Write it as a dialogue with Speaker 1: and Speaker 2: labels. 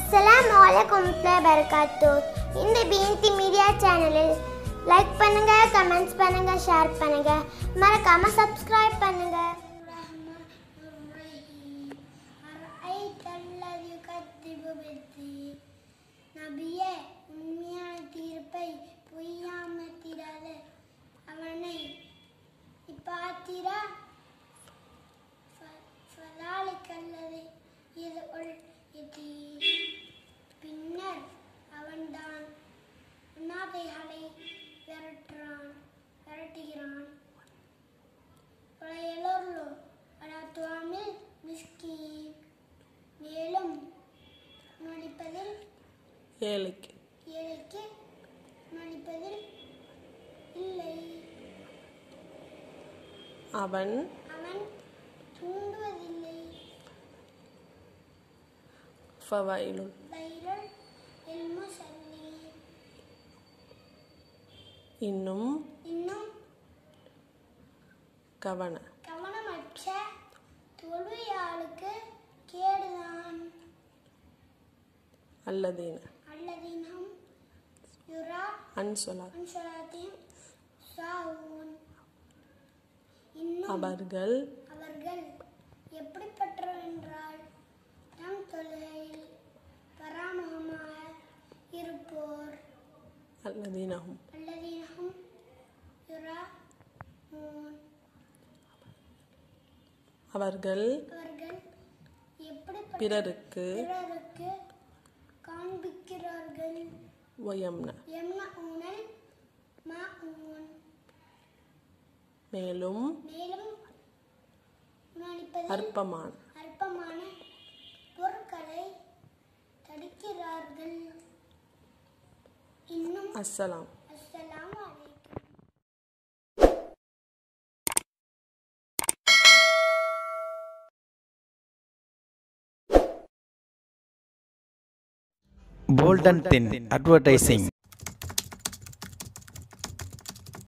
Speaker 1: அஸ்ஸலாமு அலைக்கும் வரகாத்து இந்த பிஎன்டி மீடியா சேனலில் லைக் பண்ணுங்க கமெண்ட்ஸ் பண்ணுங்க ஷேர் பண்ணுங்க மறக்காம சப்ஸ்கிரைப் பண்ணுங்க நபியே உண்மையான தீர்ப்பை பொய்யாம தீராத அவனை இப்பாத்திரா فذلك الذي يدعو اليتيم பின்னர் அவன்தான் அநாதைகளை விரட்டுறான் விரட்டுகிறான் எல்லோருலோ அடாத்துவாமில் மிஸ்கீன் மேலும் நடிப்பதில்
Speaker 2: ஏழைக்கு
Speaker 1: ஏழைக்கு நடிப்பதில் இல்லை
Speaker 2: அவன்
Speaker 1: அவன் தூண்டுவதில்லை
Speaker 2: ஃபவைலுல்
Speaker 1: பைரல் எல்முசல்லி
Speaker 2: இன்னும்
Speaker 1: இன்னும்
Speaker 2: கவன
Speaker 1: கவனமற்ற தொழுகையாளுக்கு கேடுதான்
Speaker 2: அல்லதீன
Speaker 1: அல்லதினம் யுரா
Speaker 2: அன்சொலா
Speaker 1: அன்சலாத்தையும் சாவூன் இன்னும்
Speaker 2: அவர்கள்
Speaker 1: அவர்கள் எப்படிப்பட்டவர் என்றால் தம் தொழுகையில் பராமுகமாக இருப்போர்
Speaker 2: அல்லதீனஹும்
Speaker 1: அல்லதினஹும் யுரா
Speaker 2: அவர்கள்
Speaker 1: அவர்கள் எப்படிப்பட்ட
Speaker 2: பிறருக்கு
Speaker 1: பிறருக்கு காண்பிக்கிறார்கள்
Speaker 2: வயம்ன
Speaker 1: எம்னஊனல் மாஊன்
Speaker 2: மேலும்
Speaker 1: மேலும் உணவளிப்பதில்
Speaker 2: அற்பமான
Speaker 1: அற்பமான பொருட்களை தடுக்கிறார்கள் இன்னும்
Speaker 2: அஸ்ஸலாம்
Speaker 1: அஸ்ஸலாமு அலைக்கும்
Speaker 3: Bolden Thin Advertising